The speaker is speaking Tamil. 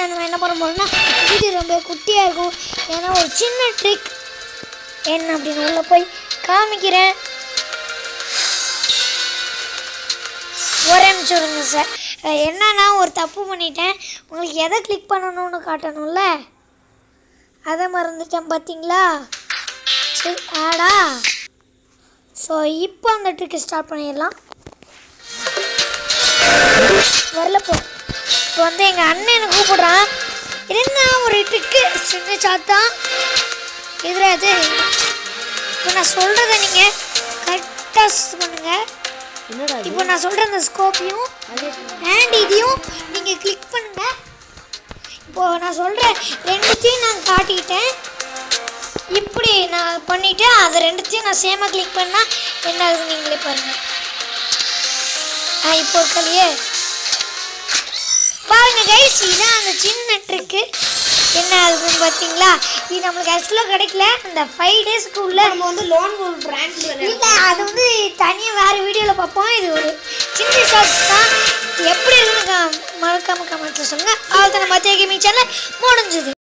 நம்ம என்ன பண்ண போறோம்னா வீடியோ ரொம்ப குட்டியாக இருக்கும் ஏன்னா ஒரு சின்ன ட்ரிக் என்ன அப்படின்னு உள்ள போய் காமிக்கிறேன் ஒரே நிமிஷம் இருங்க சார் அஹ் என்னன்னா ஒரு தப்பு பண்ணிட்டேன் உங்களுக்கு எதை கிளிக் பண்ணணும்னு காட்டணும்ல அதை மறந்துட்டேன் பார்த்தீங்களா சரி ஆடா ஸோ இப்போ அந்த ட்ரிக்கை ஸ்டார்ட் பண்ணிடலாம் வரல போ இப்போ வந்து எங்கள் அண்ணன் என்னை கூப்பிடுறான் என்ன ஒரு ட்ரிக்கு சின்ன சாத்தா எதிரா அது இப்போ நான் சொல்கிறத நீங்கள் கரெக்டாக பண்ணுங்கள் என்னடா இது? இப்போ நான் சொல்கிற அந்த ஸ்கோப்பையும் அண்ட் இதையும் நீங்கள் கிளிக் பண்ணுங்க இப்போ நான் சொல்கிற ரெண்டுத்தையும் நான் காட்டிக்கிட்டேன் இப்படி நான் பண்ணிவிட்டு அது ரெண்டுத்தையும் நான் சேமாக கிளிக் பண்ணால் என்ன ஆகுது நீங்களே பாருங்கள் ஆ இப்போ இருக்கலையே பாருங்க கைஸ் இதான் அந்த சின்ன ட்ரிக்கு என்ன ஆகுதுன்னு பார்த்தீங்களா இது நம்மளுக்கு ஆக்சுவலாக கிடைக்கல அந்த ஃபைவ் டேஸ்க்கு உள்ள நம்ம வந்து லோன் ஒரு பிராண்ட் இல்லை அது வந்து தனியாக வேறு வீடியோவில் பார்ப்போம் இது ஒரு சின்ன ஷார்ட்ஸ் தான் எப்படி இருக்குன்னு கா- மறக்காம கமெண்ட்ஸில் சொல்லுங்கள் அவ்வளோ தான் மத்திய கேமிங் சேனல் முடிஞ்சுது